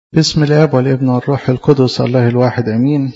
بسم الاب والابن والروح القدس الله الواحد امين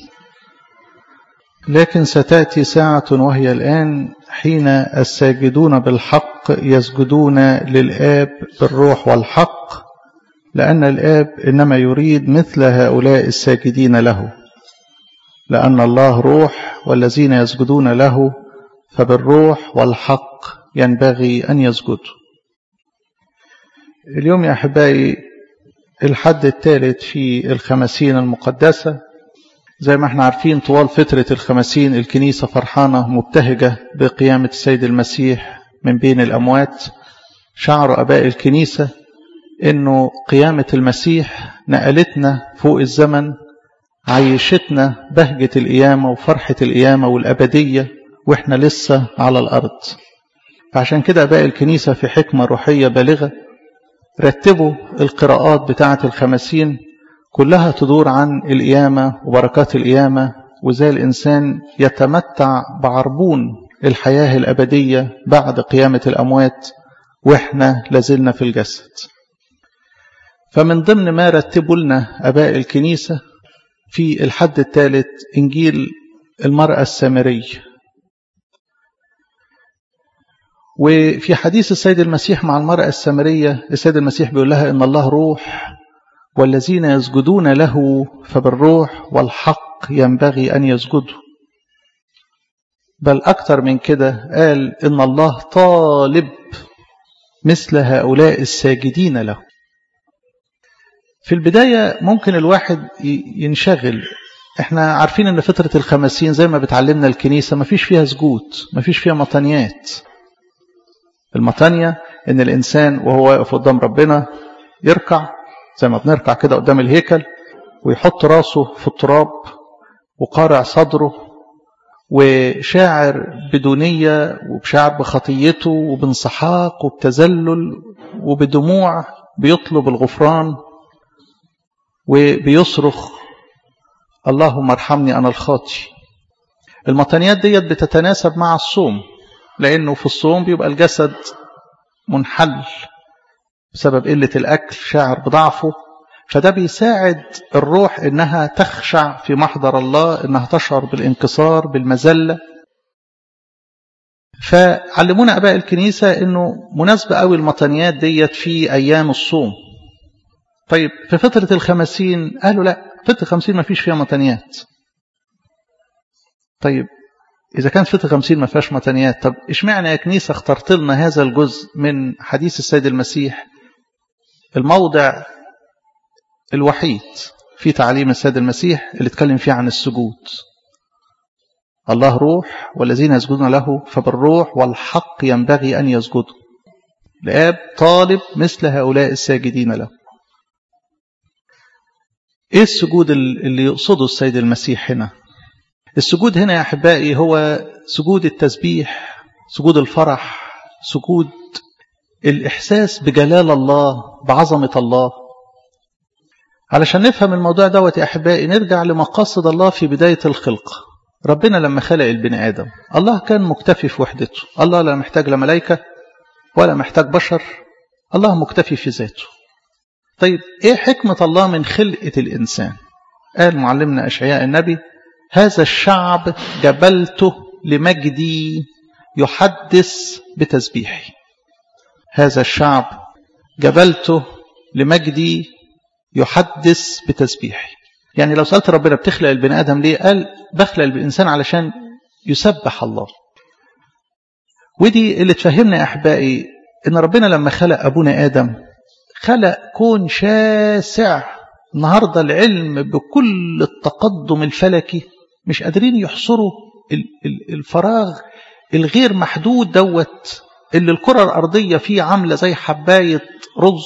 لكن ستاتي ساعه وهي الان حين الساجدون بالحق يسجدون للاب بالروح والحق لان الاب انما يريد مثل هؤلاء الساجدين له لان الله روح والذين يسجدون له فبالروح والحق ينبغي ان يسجدوا اليوم يا احبائي الحد الثالث في الخمسين المقدسة زي ما احنا عارفين طوال فترة الخمسين الكنيسة فرحانة مبتهجة بقيامة السيد المسيح من بين الأموات شعر أباء الكنيسة إنه قيامة المسيح نقلتنا فوق الزمن عيشتنا بهجة القيامة وفرحة القيامة والأبدية وإحنا لسه على الأرض فعشان كده أباء الكنيسة في حكمة روحية بالغة رتبوا القراءات بتاعة الخمسين كلها تدور عن القيامة وبركات القيامة وزي الإنسان يتمتع بعربون الحياة الأبدية بعد قيامة الأموات وإحنا لازلنا في الجسد فمن ضمن ما رتبوا لنا أباء الكنيسة في الحد الثالث إنجيل المرأة السامرية وفي حديث السيد المسيح مع المرأة السامرية السيد المسيح بيقول لها إن الله روح والذين يسجدون له فبالروح والحق ينبغي أن يسجدوا بل أكثر من كده قال إن الله طالب مثل هؤلاء الساجدين له في البداية ممكن الواحد ينشغل احنا عارفين ان فترة الخمسين زي ما بتعلمنا الكنيسة ما فيش فيها سجود ما فيش فيها مطانيات المطانية ان الانسان وهو واقف قدام ربنا يركع زي ما بنركع كده قدام الهيكل ويحط راسه في التراب وقارع صدره وشاعر بدونية وبشاعر بخطيته وبانسحاق وبتذلل وبدموع بيطلب الغفران وبيصرخ اللهم ارحمني أنا الخاطي المطانيات ديت بتتناسب مع الصوم لأنه في الصوم بيبقى الجسد منحل بسبب قلة الأكل شاعر بضعفه فده بيساعد الروح إنها تخشع في محضر الله إنها تشعر بالانكسار بالمذلة فعلمونا أباء الكنيسة إنه مناسبة قوي المطانيات ديت في أيام الصوم طيب في فترة الخمسين قالوا لا فترة الخمسين ما فيش فيها مطانيات طيب إذا كانت فترة خمسين ما فيهاش متنيات طب إشمعنى يا كنيسة اخترت لنا هذا الجزء من حديث السيد المسيح الموضع الوحيد في تعليم السيد المسيح اللي اتكلم فيه عن السجود الله روح والذين يسجدون له فبالروح والحق ينبغي أن يسجدوا الآب طالب مثل هؤلاء الساجدين له ايه السجود اللي يقصده السيد المسيح هنا السجود هنا يا احبائي هو سجود التسبيح سجود الفرح سجود الاحساس بجلال الله بعظمه الله علشان نفهم الموضوع دوت يا احبائي نرجع لمقاصد الله في بدايه الخلق ربنا لما خلق البني ادم الله كان مكتفي في وحدته الله لا محتاج لا ملائكه ولا محتاج بشر الله مكتفي في ذاته طيب ايه حكمه الله من خلقه الانسان قال معلمنا اشعياء النبي هذا الشعب جبلته لمجدي يحدث بتسبيحي هذا الشعب جبلته لمجدي يحدث بتسبيحي يعني لو سألت ربنا بتخلق البني آدم ليه قال بخلق الإنسان علشان يسبح الله ودي اللي تفهمنا يا أحبائي إن ربنا لما خلق أبونا آدم خلق كون شاسع النهاردة العلم بكل التقدم الفلكي مش قادرين يحصروا الفراغ الغير محدود دوت اللي الكرة الأرضية فيه عاملة زي حباية رز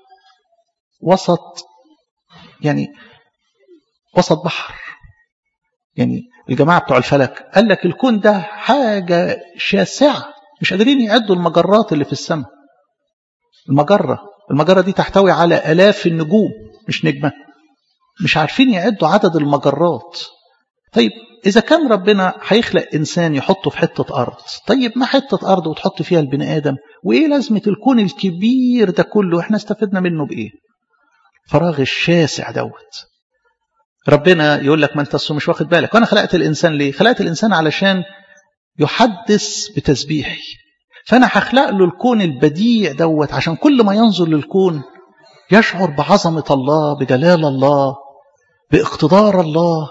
وسط يعني وسط بحر يعني الجماعة بتوع الفلك قال لك الكون ده حاجة شاسعة مش قادرين يعدوا المجرات اللي في السماء المجرة المجرة دي تحتوي على آلاف النجوم مش نجمة مش عارفين يعدوا عدد المجرات طيب إذا كان ربنا هيخلق إنسان يحطه في حتة أرض طيب ما حتة أرض وتحط فيها البني آدم وإيه لازمة الكون الكبير ده كله إحنا استفدنا منه بإيه فراغ الشاسع دوت ربنا يقول لك ما انت مش واخد بالك وانا خلقت الانسان ليه خلقت الانسان علشان يحدث بتسبيحي فانا هخلق له الكون البديع دوت عشان كل ما ينظر للكون يشعر بعظمه الله بجلال الله باقتدار الله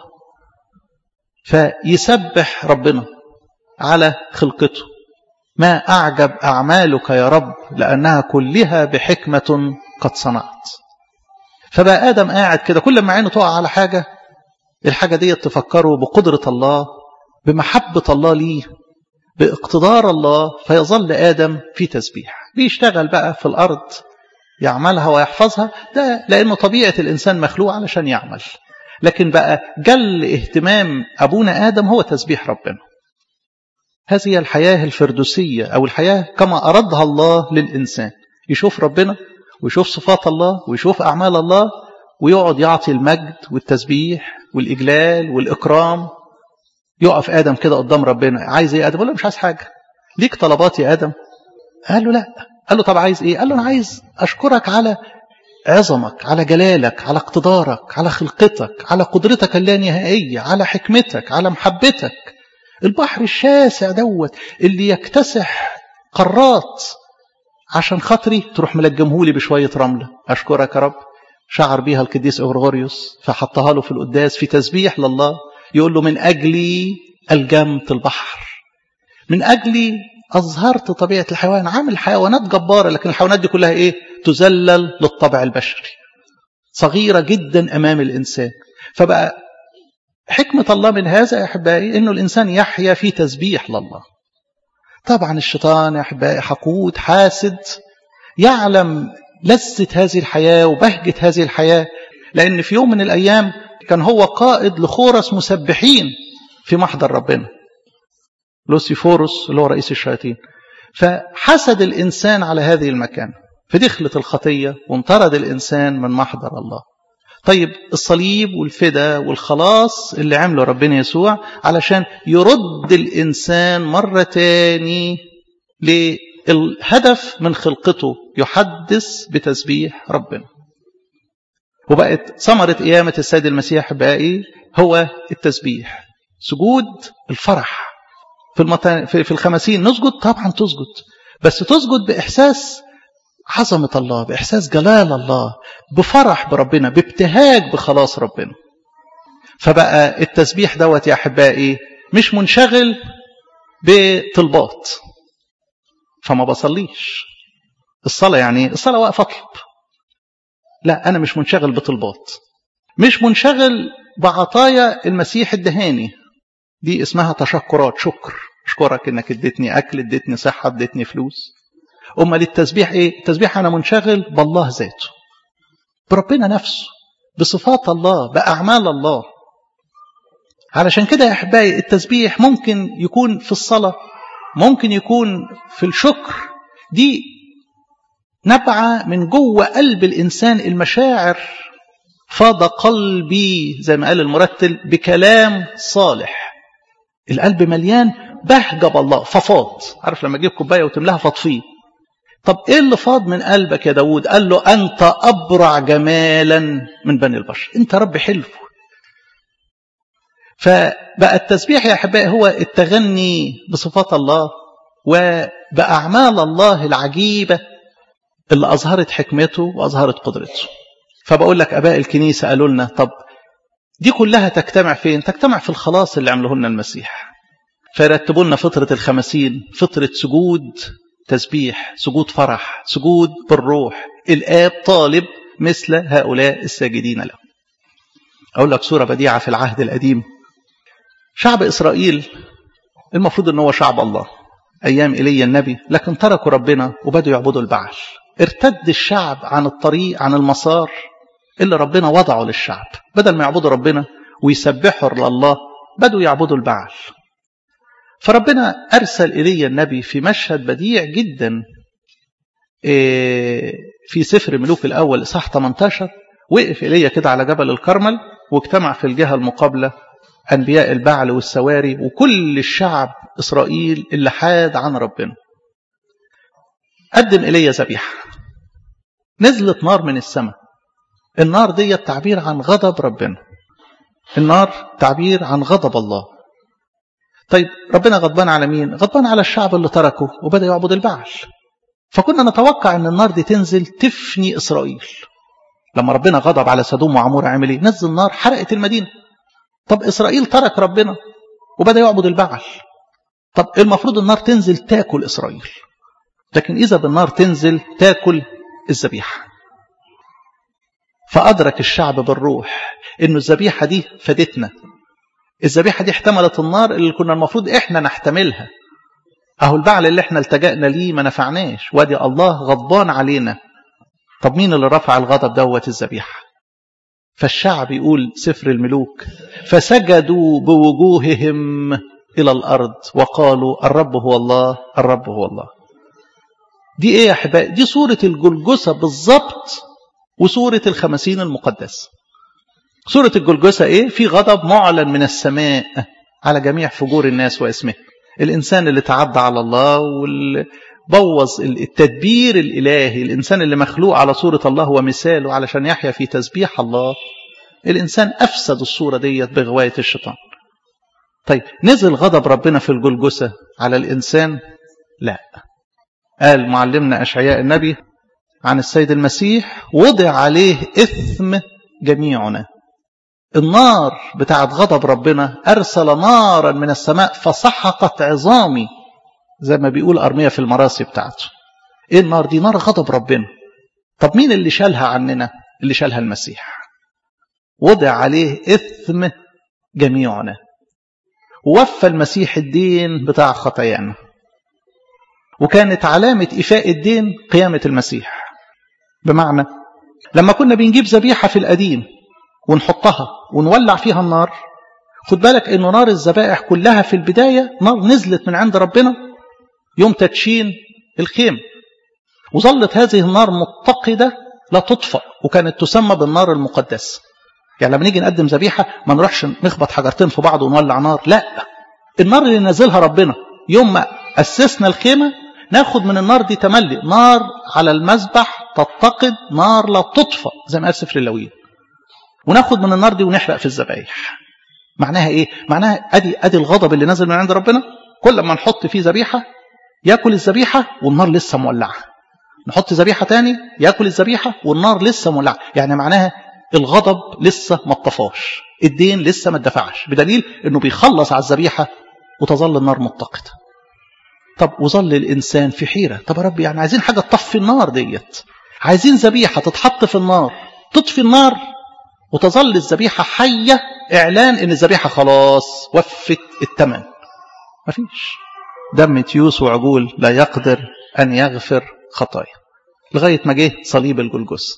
فيسبح ربنا على خلقته ما أعجب أعمالك يا رب لأنها كلها بحكمة قد صنعت فبقى آدم قاعد كده كل ما عينه تقع على حاجة الحاجة دي تفكره بقدرة الله بمحبة الله ليه باقتدار الله فيظل آدم في تسبيح بيشتغل بقى في الأرض يعملها ويحفظها ده لأنه طبيعة الإنسان مخلوق علشان يعمل لكن بقى جل اهتمام أبونا آدم هو تسبيح ربنا هذه هي الحياة الفردوسية أو الحياة كما أرادها الله للإنسان يشوف ربنا ويشوف صفات الله ويشوف أعمال الله ويقعد يعطي المجد والتسبيح والإجلال والإكرام يقف آدم كده قدام ربنا عايز إيه آدم؟ قال له مش عايز حاجة ليك طلبات يا آدم؟ قال له لا قال له طب عايز إيه؟ قال له أنا عايز أشكرك على عظمك على جلالك على اقتدارك على خلقتك على قدرتك اللانهائية على حكمتك على محبتك البحر الشاسع دوت اللي يكتسح قارات عشان خاطري تروح ملجمهولي بشوية رملة أشكرك يا رب شعر بيها القديس أغرغوريوس فحطها له في القداس في تسبيح لله يقول له من أجلي ألجمت البحر من أجلي أظهرت طبيعة الحيوان عامل حيوانات جبارة لكن الحيوانات دي كلها إيه تذلل للطبع البشري صغيرة جدا أمام الإنسان فبقى حكمة الله من هذا يا أحبائي أنه الإنسان يحيا في تسبيح لله طبعا الشيطان يا أحبائي حقود حاسد يعلم لذة هذه الحياة وبهجة هذه الحياة لأن في يوم من الأيام كان هو قائد لخورس مسبحين في محضر ربنا لوسيفورس اللي هو رئيس الشياطين فحسد الإنسان على هذه المكان فدخلت الخطية وانطرد الإنسان من محضر الله طيب الصليب والفدا والخلاص اللي عمله ربنا يسوع علشان يرد الإنسان مرة تاني للهدف من خلقته يحدث بتسبيح ربنا وبقت ثمرة قيامة السيد المسيح باقي هو التسبيح سجود الفرح في, المت... في الخمسين نسجد طبعا تسجد بس تسجد بإحساس عظمة الله بإحساس جلال الله بفرح بربنا بابتهاج بخلاص ربنا فبقى التسبيح دوت يا أحبائي مش منشغل بطلبات فما بصليش الصلاة يعني الصلاة واقف أطلب لا أنا مش منشغل بطلبات مش منشغل بعطايا المسيح الدهاني دي اسمها تشكرات شكر اشكرك انك اديتني اكل اديتني صحه اديتني فلوس امال التسبيح ايه التسبيح انا منشغل بالله ذاته بربنا نفسه بصفات الله باعمال الله علشان كده يا احبائي التسبيح ممكن يكون في الصلاه ممكن يكون في الشكر دي نبعه من جوه قلب الانسان المشاعر فاض قلبي زي ما قال المرتل بكلام صالح القلب مليان بهجة بالله ففاض عارف لما تجيب كوباية وتملاها فاضفيه طب ايه اللي فاض من قلبك يا داود قال له انت ابرع جمالا من بني البشر انت رب حلو فبقى التسبيح يا احبائي هو التغني بصفات الله وباعمال الله العجيبه اللي اظهرت حكمته واظهرت قدرته فبقول لك اباء الكنيسه قالوا لنا طب دي كلها تجتمع فين تجتمع في الخلاص اللي عمله لنا المسيح فيرتبوا لنا فترة الخمسين فترة سجود تسبيح سجود فرح سجود بالروح الآب طالب مثل هؤلاء الساجدين له أقول لك صورة بديعة في العهد القديم شعب إسرائيل المفروض أنه هو شعب الله أيام إيليا النبي لكن تركوا ربنا وبدوا يعبدوا البعل ارتد الشعب عن الطريق عن المسار اللي ربنا وضعه للشعب بدل ما يعبدوا ربنا ويسبحوا لله بدوا يعبدوا البعل فربنا أرسل إلي النبي في مشهد بديع جدا في سفر ملوك الأول إصحاح 18 وقف إلي كده على جبل الكرمل واجتمع في الجهة المقابلة أنبياء البعل والسواري وكل الشعب إسرائيل اللي حاد عن ربنا قدم إلي ذبيحة نزلت نار من السماء النار دي تعبير عن غضب ربنا النار تعبير عن غضب الله طيب ربنا غضبان على مين غضبان على الشعب اللي تركه وبدأ يعبد البعل فكنا نتوقع ان النار دي تنزل تفني اسرائيل لما ربنا غضب على سدوم وعمور عمل ايه نزل نار حرقت المدينه طب اسرائيل ترك ربنا وبدا يعبد البعل طب المفروض النار تنزل تاكل اسرائيل لكن اذا بالنار تنزل تاكل الذبيحه فادرك الشعب بالروح انه الذبيحه دي فادتنا الذبيحه دي احتملت النار اللي كنا المفروض احنا نحتملها اهو البعل اللي احنا التجأنا ليه ما نفعناش وادي الله غضبان علينا طب مين اللي رفع الغضب دوت الذبيحه فالشعب يقول سفر الملوك فسجدوا بوجوههم الى الارض وقالوا الرب هو الله الرب هو الله دي ايه يا احبائي دي صوره الجلجسه بالظبط وصوره الخمسين المقدسه صوره الجلجسه ايه في غضب معلن من السماء على جميع فجور الناس واسمه الإنسان اللي تعدى على الله واللي بوظ التدبير الإلهي الإنسان اللي مخلوق على صورة الله ومثاله علشان يحيا في تسبيح الله الإنسان أفسد الصورة ديت بغواية الشيطان طيب نزل غضب ربنا في الجلجسة على الإنسان لا قال معلمنا أشعياء النبي عن السيد المسيح وضع عليه إثم جميعنا النار بتاعت غضب ربنا أرسل نارا من السماء فسحقت عظامي زي ما بيقول أرمية في المراسي بتاعته إيه النار دي نار غضب ربنا طب مين اللي شالها عننا اللي شالها المسيح وضع عليه إثم جميعنا ووفى المسيح الدين بتاع خطايانا وكانت علامة إفاء الدين قيامة المسيح بمعنى لما كنا بنجيب ذبيحة في القديم ونحطها ونولع فيها النار خد بالك انه نار الذبائح كلها في البداية نار نزلت من عند ربنا يوم تدشين الخيم وظلت هذه النار متقدة لا تطفأ وكانت تسمى بالنار المقدسة يعني لما نيجي نقدم ذبيحة ما نروحش نخبط حجرتين في بعض ونولع نار لا النار اللي نزلها ربنا يوم ما أسسنا الخيمة ناخد من النار دي تملي نار على المذبح تتقد نار لا تطفأ زي ما قال سفر اللوين وناخد من النار دي ونحرق في الذبايح معناها ايه معناها ادي ادي الغضب اللي نازل من عند ربنا كل ما نحط فيه ذبيحه ياكل الذبيحه والنار لسه مولعه نحط ذبيحه تاني ياكل الذبيحه والنار لسه مولعه يعني معناها الغضب لسه ما اتطفاش الدين لسه ما اتدفعش بدليل انه بيخلص على الذبيحه وتظل النار متقده طب وظل الانسان في حيره طب يا رب يعني عايزين حاجه تطفي النار ديت عايزين ذبيحه تتحط في النار تطفي النار وتظل الذبيحة حية إعلان إن الذبيحة خلاص وفت الثمن مفيش دم تيوس وعجول لا يقدر أن يغفر خطايا لغاية ما جه صليب الجلجس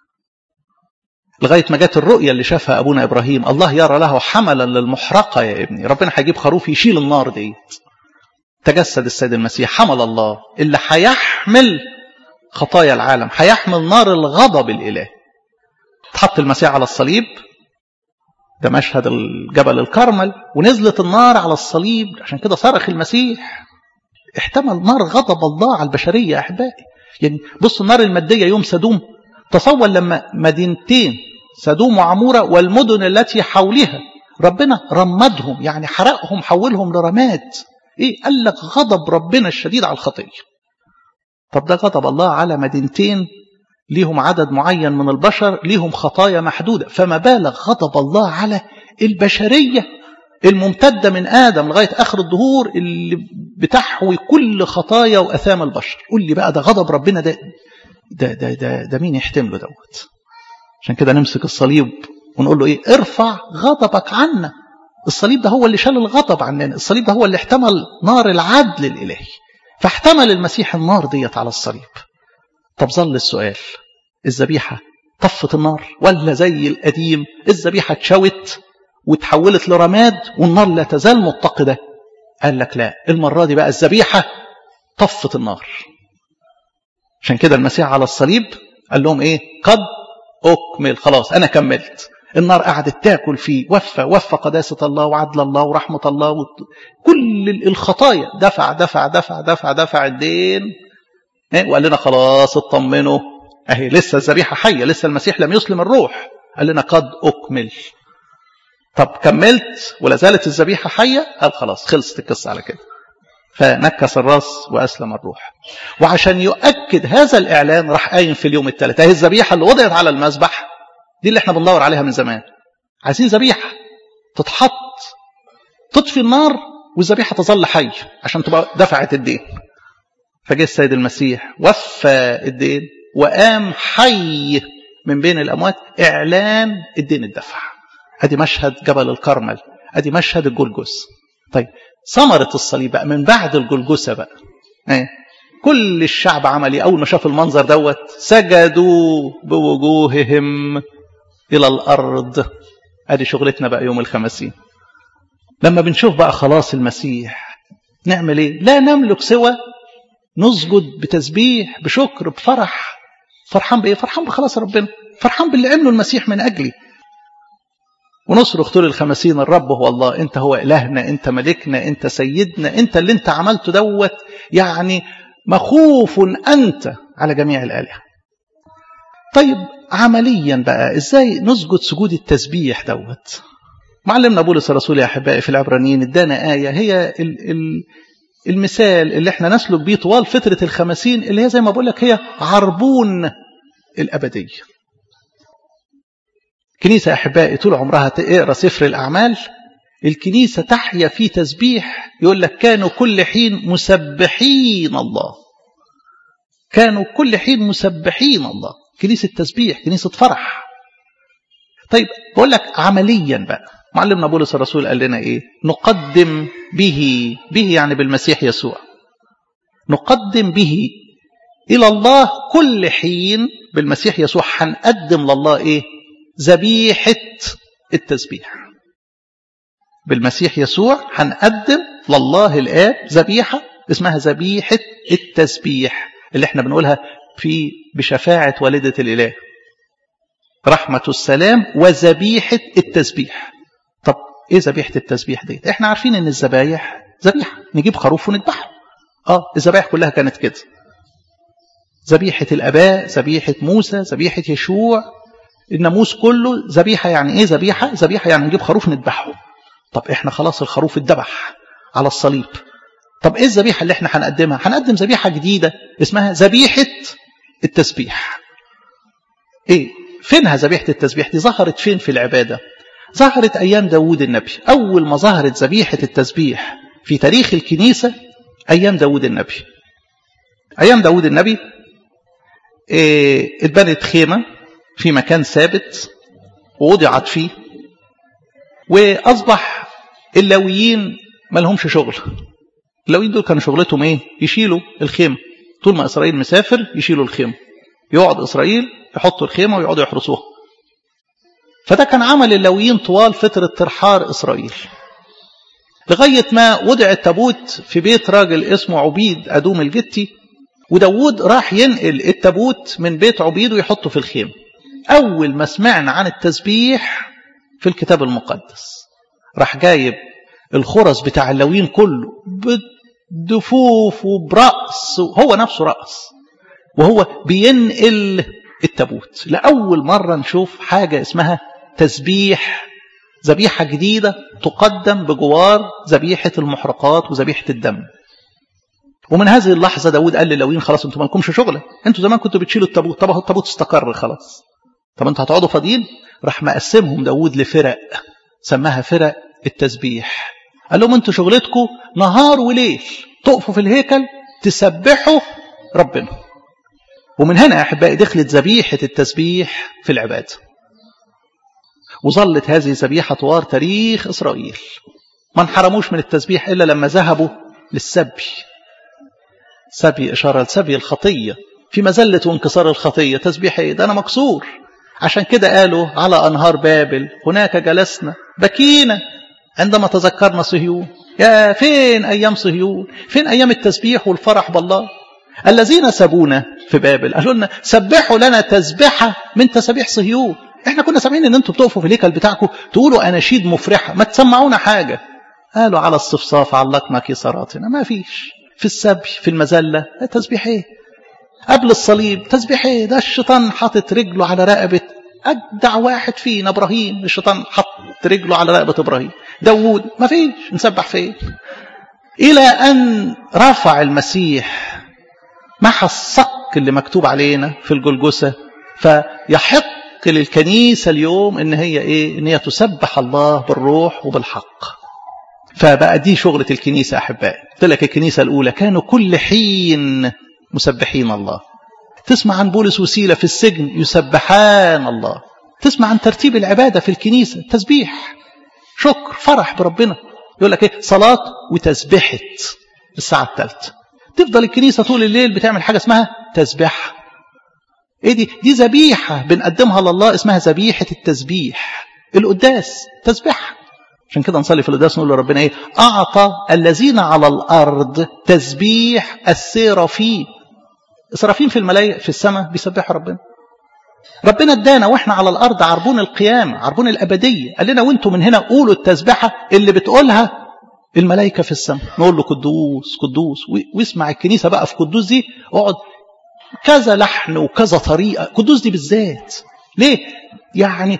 لغاية ما جت الرؤية اللي شافها أبونا إبراهيم الله يرى له حملا للمحرقة يا ابني ربنا هيجيب خروف يشيل النار ديت تجسد السيد المسيح حمل الله اللي هيحمل خطايا العالم هيحمل نار الغضب الإلهي اتحط المسيح على الصليب ده مشهد الجبل الكرمل ونزلت النار على الصليب عشان كده صرخ المسيح احتمل نار غضب الله على البشرية يا أحبائي يعني بص النار المادية يوم سدوم تصور لما مدينتين سدوم وعمورة والمدن التي حولها ربنا رمدهم يعني حرقهم حولهم لرماد ايه قال لك غضب ربنا الشديد على الخطية طب ده غضب الله على مدينتين ليهم عدد معين من البشر ليهم خطايا محدودة فما بالغ غضب الله على البشرية الممتدة من آدم لغاية آخر الدهور اللي بتحوي كل خطايا وأثام البشر قول لي بقى ده غضب ربنا ده ده ده ده, ده مين يحتمله دوت عشان كده نمسك الصليب ونقول له ايه ارفع غضبك عنا الصليب ده هو اللي شال الغضب عننا الصليب ده هو اللي احتمل نار العدل الإلهي فاحتمل المسيح النار ديت على الصليب طب ظل السؤال الذبيحة طفت النار ولا زي القديم الذبيحة اتشوت وتحولت لرماد والنار لا تزال متقدة قال لك لا المرة دي بقى الذبيحة طفت النار عشان كده المسيح على الصليب قال لهم ايه قد اكمل خلاص انا كملت النار قعدت تاكل فيه وفى وفى قداسة الله وعدل الله ورحمة الله كل الخطايا دفع دفع دفع دفع دفع الدين وقال لنا خلاص اطمنوا اهي لسه الذبيحة حية لسه المسيح لم يسلم الروح قال لنا قد أكمل طب كملت ولا زالت الذبيحة حية قال خلاص خلصت القصة على كده فنكس الراس وأسلم الروح وعشان يؤكد هذا الإعلان راح قايم في اليوم الثالث هي الذبيحة اللي وضعت على المذبح دي اللي احنا بندور عليها من زمان عايزين ذبيحة تتحط تطفي النار والذبيحة تظل حي عشان تبقى دفعت الدين فجاء السيد المسيح وفى الدين وقام حي من بين الأموات إعلان الدين الدفع ادي مشهد جبل الكرمل ادي مشهد الجلجس طيب ثمرة الصليب بقى من بعد الجلجسة بقى ايه كل الشعب عمل ايه اول ما شاف المنظر دوت سجدوا بوجوههم الى الارض ادي شغلتنا بقى يوم الخمسين لما بنشوف بقى خلاص المسيح نعمل ايه لا نملك سوى نسجد بتسبيح بشكر بفرح فرحان بايه فرحان بخلاص ربنا فرحان باللي عمله المسيح من اجلي ونصرخ طول الخمسين الرب هو الله انت هو الهنا انت ملكنا انت سيدنا انت اللي انت عملته دوت يعني مخوف انت على جميع الالهه طيب عمليا بقى ازاي نسجد سجود التسبيح دوت معلمنا بولس الرسول يا احبائي في العبرانيين ادانا ايه هي ال ال المثال اللي احنا نسلك بيه طوال فتره الخمسين اللي هي زي ما بقول لك هي عربون الابديه كنيسة أحبائي طول عمرها تقرأ سفر الأعمال الكنيسة تحيا في تسبيح يقول لك كانوا كل حين مسبحين الله كانوا كل حين مسبحين الله كنيسة تسبيح كنيسة فرح طيب بقول لك عمليا بقى معلمنا بولس الرسول قال لنا ايه نقدم به به يعني بالمسيح يسوع نقدم به إلى الله كل حين بالمسيح يسوع هنقدم لله ايه ذبيحة التسبيح بالمسيح يسوع هنقدم لله الآب ذبيحة اسمها ذبيحة التسبيح اللي احنا بنقولها في بشفاعة والدة الإله رحمة السلام وذبيحة التسبيح طب ايه ذبيحة التسبيح دي احنا عارفين ان الذبايح ذبيحة نجيب خروف ونذبحه اه الذبايح كلها كانت كده ذبيحة الآباء ذبيحة موسى ذبيحة يشوع الناموس كله ذبيحه يعني ايه ذبيحه ذبيحه يعني نجيب خروف نذبحه طب احنا خلاص الخروف اتذبح على الصليب طب ايه الذبيحه اللي احنا هنقدمها هنقدم ذبيحه جديده اسمها ذبيحه التسبيح ايه فينها ذبيحه التسبيح دي ظهرت فين في العباده ظهرت ايام داوود النبي اول ما ظهرت ذبيحه التسبيح في تاريخ الكنيسه ايام داوود النبي ايام داوود النبي إيه اتبنت خيمه في مكان ثابت ووضعت فيه وأصبح اللاويين ما لهمش شغل اللاويين دول كانوا شغلتهم ايه يشيلوا الخيمة طول ما إسرائيل مسافر يشيلوا الخيمة يقعد إسرائيل يحطوا الخيمة ويقعدوا يحرسوها فده كان عمل اللاويين طوال فترة ترحار إسرائيل لغاية ما وضع التابوت في بيت راجل اسمه عبيد أدوم الجتي وداود راح ينقل التابوت من بيت عبيد ويحطه في الخيمة أول ما سمعنا عن التسبيح في الكتاب المقدس راح جايب الخرس بتاع اللاويين كله بدفوف وبرأس هو نفسه رأس وهو بينقل التابوت لأول مرة نشوف حاجة اسمها تسبيح ذبيحة جديدة تقدم بجوار ذبيحة المحرقات وذبيحة الدم ومن هذه اللحظة داود قال للاويين خلاص انتوا مالكمش شغلة انتوا زمان كنتوا بتشيلوا التابوت طب التابوت استقر خلاص طب انتوا هتقعدوا فاضيين راح مقسمهم داود لفرق سماها فرق التسبيح قال لهم انتوا شغلتكم نهار وليل تقفوا في الهيكل تسبحوا ربنا ومن هنا يا احبائي دخلت ذبيحه التسبيح في العباده وظلت هذه ذبيحه طوال تاريخ اسرائيل ما انحرموش من التسبيح الا لما ذهبوا للسبي سبي اشاره لسبي الخطيه في مذله وانكسار الخطيه تسبيح ايه ده انا مكسور عشان كده قالوا على انهار بابل هناك جلسنا بكينا عندما تذكرنا صهيون يا فين ايام صهيون فين ايام التسبيح والفرح بالله الذين سابونا في بابل قالوا لنا سبحوا لنا تسبحه من تسابيح صهيون احنا كنا سامعين ان انتوا بتقفوا في الهيكل بتاعكم تقولوا اناشيد مفرحه ما تسمعونا حاجه قالوا على الصفصاف علقنا كسراتنا ما فيش في السبي في المذله تسبيح ايه قبل الصليب تسبيح ايه ده الشيطان حاطط رجله على رقبة أجدع واحد فينا إبراهيم الشيطان حط رجله على رقبة إبراهيم داوود ما فيش نسبح فين إلى أن رفع المسيح محى الصك اللي مكتوب علينا في الجلجسة فيحق للكنيسة اليوم إن هي إيه إن هي تسبح الله بالروح وبالحق فبقى دي شغلة الكنيسة أحبائي قلت لك الكنيسة الأولى كانوا كل حين مسبحين الله تسمع عن بولس وسيلة في السجن يسبحان الله تسمع عن ترتيب العبادة في الكنيسة تسبيح شكر فرح بربنا يقول لك ايه صلاة وتسبحة الساعة الثالثة تفضل الكنيسة طول الليل بتعمل حاجة اسمها تسبيح ايه دي دي ذبيحة بنقدمها لله اسمها ذبيحة التسبيح القداس تسبيح عشان كده نصلي في القداس نقول لربنا ايه اعطى الذين على الارض تسبيح السيرافين السرافين في الملاية في السماء بيسبحوا ربنا ربنا ادانا واحنا على الارض عربون القيامه عربون الابديه قال لنا وانتم من هنا قولوا التسبحه اللي بتقولها الملائكه في السماء نقول له قدوس قدوس واسمع الكنيسه بقى في قدوس دي اقعد كذا لحن وكذا طريقه قدوس دي بالذات ليه يعني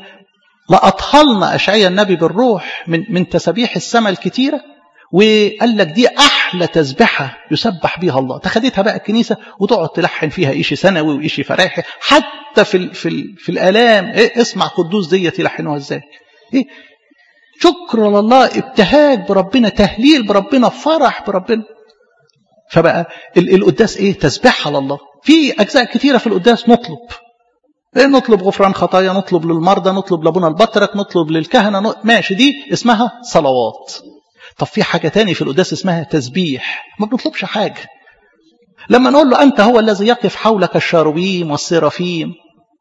لأطهلنا أشعيا النبي بالروح من من تسابيح السماء الكتيرة وقال لك دي أحلى تسبحة يسبح بيها الله تاخدتها بقى الكنيسة وتقعد تلحن فيها إشي سنوي وإشي فراحي حتى في ال في ال في الآلام إيه اسمع قدوس ديت يلحنوها إزاي إيه شكر لله ابتهاج بربنا تهليل بربنا فرح بربنا فبقى القداس ايه تسبيحها لله في اجزاء كثيره في القداس نطلب إيه نطلب غفران خطايا نطلب للمرضى نطلب لابونا البطرك نطلب للكهنه ماشي دي اسمها صلوات طب في حاجه تاني في القداس اسمها تسبيح ما بنطلبش حاجه لما نقول له انت هو الذي يقف حولك الشاروبيم والسرافيم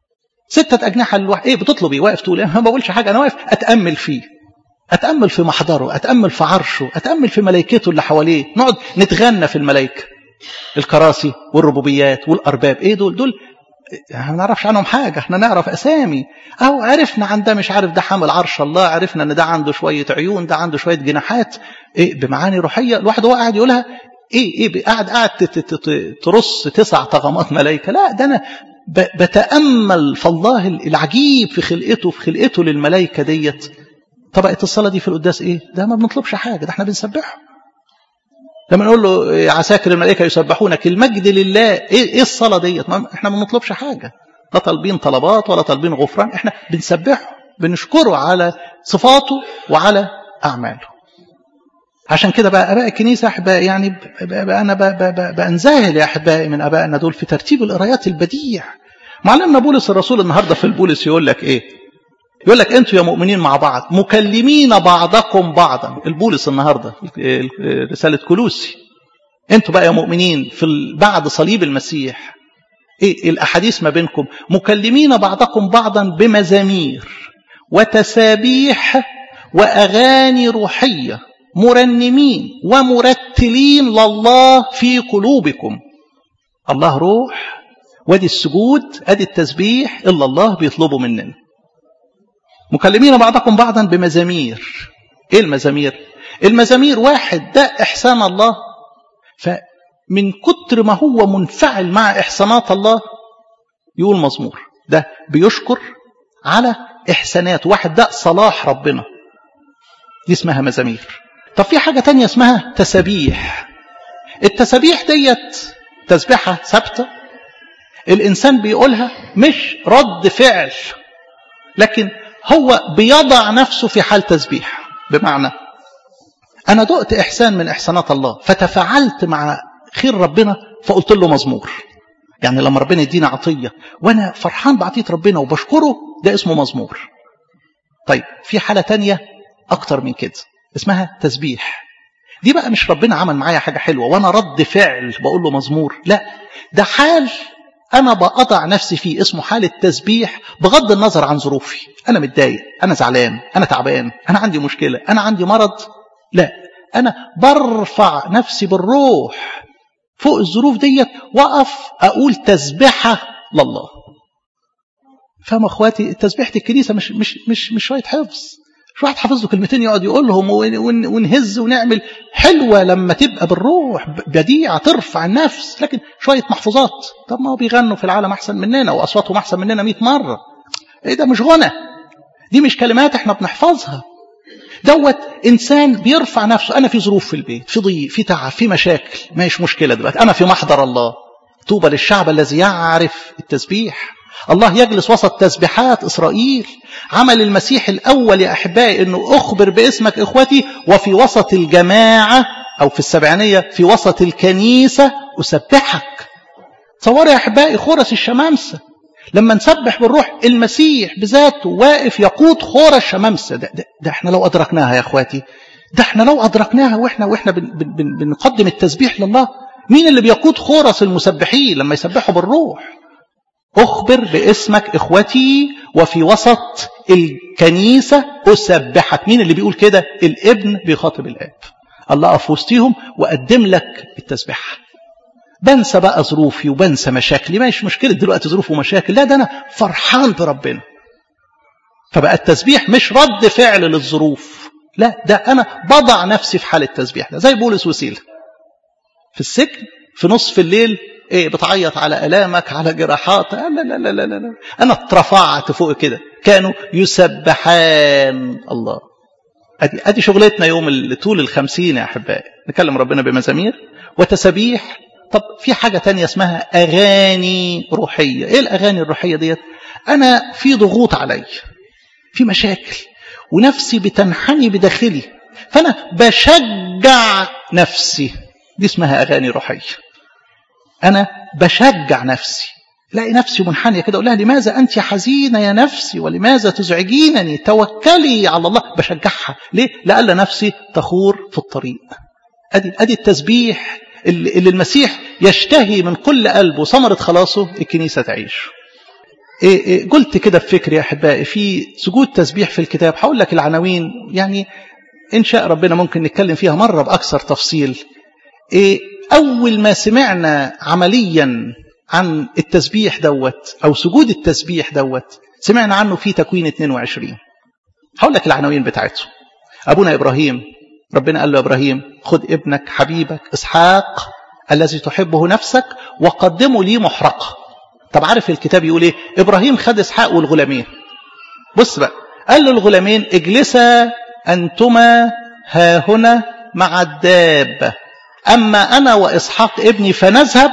ستة أجنحة للواحد إيه بتطلب إيه واقف تقول إيه ما بقولش حاجة أنا واقف أتأمل فيه أتأمل في محضره أتأمل في عرشه أتأمل في ملائكته اللي حواليه نقعد نتغنى في الملائكة الكراسي والربوبيات والأرباب إيه دول دول ما نعرفش عنهم حاجة احنا نعرف أسامي أو عرفنا عن ده مش عارف ده حامل عرش الله عرفنا أن ده عنده شوية عيون ده عنده شوية جناحات إيه بمعاني روحية الواحد هو قاعد يقولها إيه إيه قاعد قاعد ترص تسع طغمات ملائكة لا ده أنا بتأمل في الله العجيب في خلقته في خلقته للملائكة ديت طبقة الصلاة دي في القداس إيه ده ما بنطلبش حاجة ده احنا بنسبحه لما نقول له عساكر الملائكة يسبحونك المجد لله ايه, إيه الصلاة ديت احنا ما بنطلبش حاجة لا طالبين طلبات ولا طالبين غفران احنا بنسبحه بنشكره على صفاته وعلى أعماله عشان كده بقى أباء الكنيسة أحبائي يعني بقى أنا بأنزهل يا أحبائي من أبائنا دول في ترتيب القرايات البديع معلمنا بولس الرسول النهاردة في البولس يقول لك إيه يقول لك أنتوا يا مؤمنين مع بعض مكلمين بعضكم بعضا البولس النهاردة رسالة كلوسي أنتوا بقى يا مؤمنين في بعد صليب المسيح إيه الأحاديث ما بينكم مكلمين بعضكم بعضا بمزامير وتسابيح وأغاني روحية مرنمين ومرتلين لله في قلوبكم الله روح وادي السجود ادي التسبيح الا الله بيطلبه مننا مكلمين بعضكم بعضا بمزامير ايه المزامير المزامير واحد ده احسان الله فمن كتر ما هو منفعل مع احسانات الله يقول مزمور ده بيشكر على احسانات واحد ده صلاح ربنا دي اسمها مزامير طب في حاجة تانية اسمها تسابيح التسابيح ديت تسبيحة ثابتة الإنسان بيقولها مش رد فعل لكن هو بيضع نفسه في حال تسبيح بمعنى أنا دقت إحسان من إحسانات الله فتفاعلت مع خير ربنا فقلت له مزمور يعني لما ربنا يدينا عطية وأنا فرحان بعطية ربنا وبشكره ده اسمه مزمور طيب في حالة تانية أكتر من كده اسمها تسبيح دي بقى مش ربنا عمل معايا حاجة حلوة وأنا رد فعل بقول له مزمور لا ده حال أنا بقطع نفسي فيه اسمه حال التسبيح بغض النظر عن ظروفي أنا متضايق أنا زعلان أنا تعبان أنا عندي مشكلة أنا عندي مرض لا أنا برفع نفسي بالروح فوق الظروف ديت وقف أقول تسبحة لله فاهم اخواتي تسبيحة الكنيسة مش مش مش مش شوية حفظ مش واحد حافظ له كلمتين يقعد يقولهم ونهز ونعمل حلوه لما تبقى بالروح بديعه ترفع النفس لكن شويه محفوظات طب ما هو بيغنوا في العالم احسن مننا واصواتهم احسن مننا 100 مره ايه ده مش غنى دي مش كلمات احنا بنحفظها دوت انسان بيرفع نفسه انا في ظروف في البيت في ضيق في تعب في مشاكل مش مشكله دلوقتي انا في محضر الله طوبى للشعب الذي يعرف التسبيح الله يجلس وسط تسبيحات إسرائيل عمل المسيح الأول يا أحبائي أنه أخبر باسمك إخوتي وفي وسط الجماعة أو في السبعينية في وسط الكنيسة أسبحك تصوروا يا أحبائي خورس الشمامسة لما نسبح بالروح المسيح بذاته واقف يقود خور الشمامسة ده, ده, ده احنا لو أدركناها يا أخواتي ده احنا لو أدركناها وإحنا, وإحنا بن بن بن بنقدم التسبيح لله مين اللي بيقود خورس المسبحين لما يسبحوا بالروح أخبر باسمك إخوتي وفي وسط الكنيسة أسبحك مين اللي بيقول كده الابن بيخاطب الآب الله أقف وسطيهم وأقدم لك التسبيح بنسى بقى ظروفي وبنسى مشاكلي مش مشكلة دلوقتي ظروف ومشاكل لا ده أنا فرحان بربنا فبقى التسبيح مش رد فعل للظروف لا ده أنا بضع نفسي في حال التسبيح ده زي بولس وسيلة في السجن في نصف الليل ايه بتعيط على الامك على جراحات لا لا لا لا لا انا اترفعت فوق كده كانوا يسبحان الله ادي ادي شغلتنا يوم طول الخمسين يا احبائي نكلم ربنا بمزامير وتسابيح طب في حاجة تانية اسمها أغاني روحية إيه الأغاني الروحية ديت أنا في ضغوط علي في مشاكل ونفسي بتنحني بداخلي فأنا بشجع نفسي دي اسمها أغاني روحية أنا بشجع نفسي لاقي نفسي منحنية كده أقول لها لماذا أنت حزينة يا نفسي ولماذا تزعجينني توكلي على الله بشجعها ليه لألا نفسي تخور في الطريق أدي, أدي التسبيح اللي, اللي المسيح يشتهي من كل قلبه ثمرة خلاصه الكنيسة تعيش إيه إيه قلت كده في فكري يا أحبائي في سجود تسبيح في الكتاب هقول لك العناوين يعني إن شاء ربنا ممكن نتكلم فيها مرة بأكثر تفصيل إيه أول ما سمعنا عمليا عن التسبيح دوت أو سجود التسبيح دوت سمعنا عنه في تكوين 22 هقول لك العناوين بتاعته أبونا إبراهيم ربنا قال له إبراهيم خد ابنك حبيبك إسحاق الذي تحبه نفسك وقدمه لي محرقة طب عارف الكتاب يقول إيه إبراهيم خد إسحاق والغلامين بص بقى قال له الغلامين اجلسا أنتما ها هنا مع الدابة أما أنا وإسحاق ابني فنذهب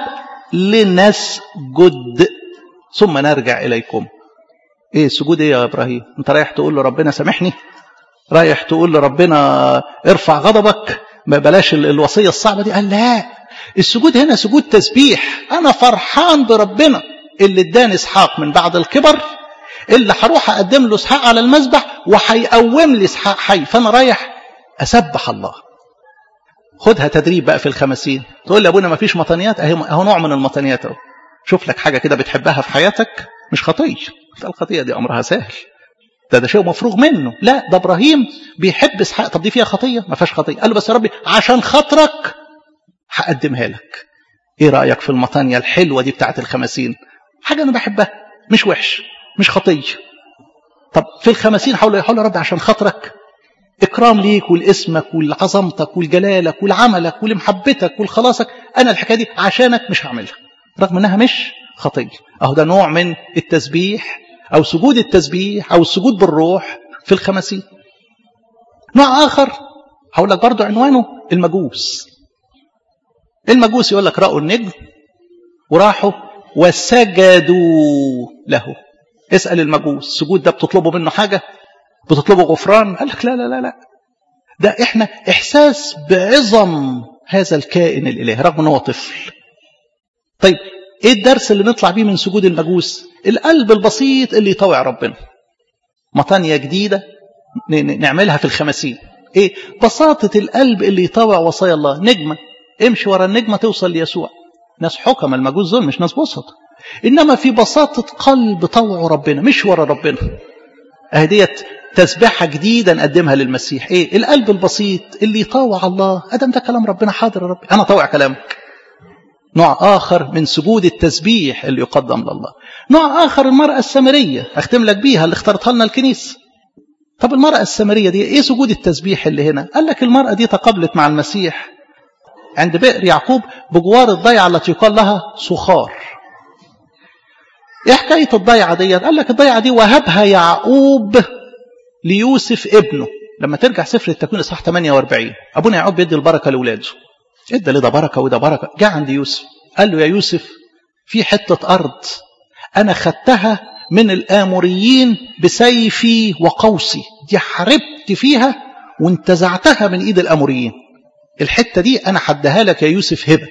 لنسجد ثم نرجع إليكم إيه سجود إيه يا إبراهيم أنت رايح تقول له ربنا سامحني رايح تقول لربنا ارفع غضبك ما بلاش الوصية الصعبة دي قال لا السجود هنا سجود تسبيح أنا فرحان بربنا اللي اداني إسحاق من بعد الكبر اللي هروح أقدم له إسحاق على المذبح وهيقوم لي إسحاق حي فأنا رايح أسبح الله خدها تدريب بقى في الخمسين تقول لي أبونا ما فيش مطنيات أهو نوع من المطنيات أهو شوف لك حاجة كده بتحبها في حياتك مش خطية الخطية دي أمرها سهل ده ده شيء مفروغ منه لا ده ابراهيم بيحب اسحاق طب دي فيها خطيه ما فيهاش خطيه قال له بس يا ربي عشان خاطرك هقدمها لك ايه رايك في المطانيه الحلوه دي بتاعت الخمسين حاجه انا بحبها مش وحش مش خطيه طب في الخمسين حول حول يا رب عشان خاطرك اكرام ليك ولاسمك ولعظمتك ولجلالك ولعملك ولمحبتك ولخلاصك انا الحكايه دي عشانك مش هعملها رغم انها مش خطيه اهو ده نوع من التسبيح أو سجود التسبيح أو السجود بالروح في الخمسين نوع آخر هقول لك برضو عنوانه المجوس المجوس يقول لك رأوا النجم وراحوا وسجدوا له اسأل المجوس السجود ده بتطلبوا منه حاجة بتطلبوا غفران قال لك لا لا لا لا ده احنا احساس بعظم هذا الكائن الالهي رغم انه هو طفل طيب ايه الدرس اللي نطلع بيه من سجود المجوس القلب البسيط اللي يطوع ربنا مطانية جديدة نعملها في الخمسين ايه بساطة القلب اللي يطوع وصايا الله نجمة امشي ورا النجمة توصل ليسوع ناس حكم المجوس دول مش ناس بسطة انما في بساطة قلب طوعوا ربنا مش ورا ربنا اهديت تسبيحة جديدة نقدمها للمسيح ايه القلب البسيط اللي يطوع الله ادم ده كلام ربنا حاضر يا رب انا طوع كلامك نوع آخر من سجود التسبيح اللي يقدم لله نوع آخر المرأة السامرية أختم لك بيها اللي اختارتها لنا الكنيسة طب المرأة السامرية دي ايه سجود التسبيح اللي هنا قال لك المرأة دي تقابلت مع المسيح عند بئر يعقوب بجوار الضيعة التي يقال لها سخار ايه حكاية الضيعة دي قال لك الضيعة دي وهبها يعقوب ليوسف ابنه لما ترجع سفر التكوين اصحاح 48 ابونا يعقوب بيدي البركة لاولاده ادى لده بركة وده بركة جاء عند يوسف قال له يا يوسف في حتة أرض أنا خدتها من الآموريين بسيفي وقوسي دي حاربت فيها وانتزعتها من إيد الآموريين الحتة دي أنا حدها لك يا يوسف هبة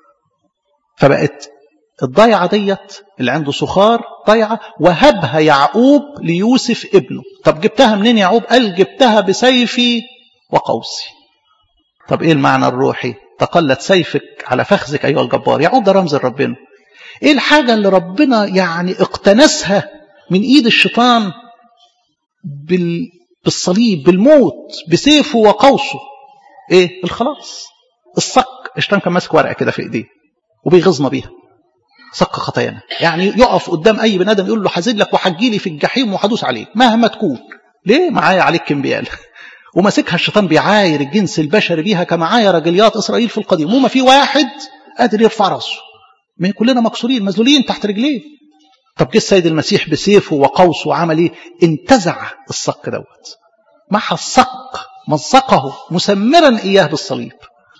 فبقت الضيعة ديت اللي عنده سخار ضيعة وهبها يعقوب ليوسف ابنه طب جبتها منين يعقوب قال جبتها بسيفي وقوسي طب ايه المعنى الروحي تقلت سيفك على فخذك ايها الجبار يعقوب ده رمز ربنا ايه الحاجة اللي ربنا يعني اقتنسها من ايد الشيطان بال... بالصليب بالموت بسيفه وقوسه ايه الخلاص الصك الشيطان كان ماسك ورقه كده في ايديه وبيغيظنا بيها صك خطايانا يعني يقف قدام اي بني ادم يقول له حازد لك وحجي لي في الجحيم وحدوس عليك مهما تكون ليه معايا عليك كمبيال وماسكها الشيطان بيعاير الجنس البشري بيها كما عاير جليات اسرائيل في القديم وما في واحد قادر يرفع راسه ما كلنا مكسورين مذلولين تحت رجليه طب جه السيد المسيح بسيفه وقوسه وعمل ايه انتزع الصك دوت محى الصك مزقه مسمرا اياه بالصليب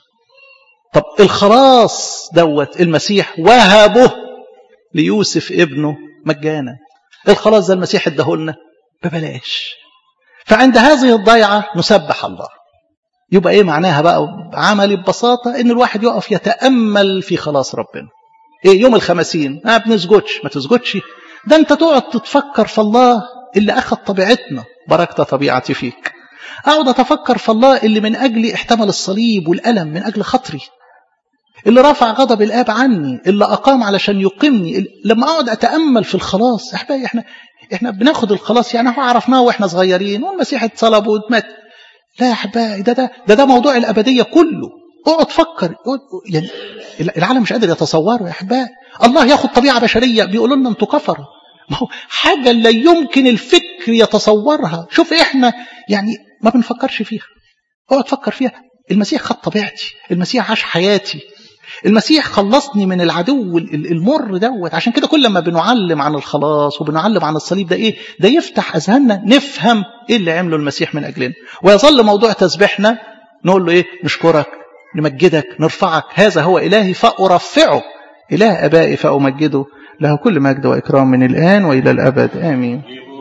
طب الخلاص دوت المسيح وهبه ليوسف ابنه مجانا الخلاص ده المسيح اداهولنا ببلاش فعند هذه الضيعة نسبح الله يبقى ايه معناها بقى عملي ببساطة ان الواحد يقف يتأمل في خلاص ربنا ايه يوم الخمسين ما بنسجدش ما تسجدش ده انت تقعد تتفكر في الله اللي اخذ طبيعتنا بركت طبيعتي فيك اقعد اتفكر في الله اللي من اجلي احتمل الصليب والالم من اجل خاطري اللي رفع غضب الاب عني اللي اقام علشان يقيمني لما اقعد اتامل في الخلاص احبائي احنا احنا بناخد الخلاص يعني هو عرفناه واحنا صغيرين والمسيح اتصلب ومات لا يا احبائي ده ده ده, ده موضوع الابديه كله اقعد فكر يعني العالم مش قادر يتصوره يا احبائي الله ياخد طبيعه بشريه بيقولوا لنا انتوا كفروا ما هو حاجه لا يمكن الفكر يتصورها شوف احنا يعني ما بنفكرش فيها اقعد فكر فيها المسيح خد طبيعتي المسيح عاش حياتي المسيح خلصني من العدو المر دوت عشان كده كل ما بنعلم عن الخلاص وبنعلم عن الصليب ده ايه ده يفتح اذهاننا نفهم ايه اللي عمله المسيح من اجلنا ويظل موضوع تسبيحنا نقول له ايه نشكرك نمجدك نرفعك هذا هو الهي فارفعه اله ابائي فامجده له كل مجد واكرام من الان والى الابد امين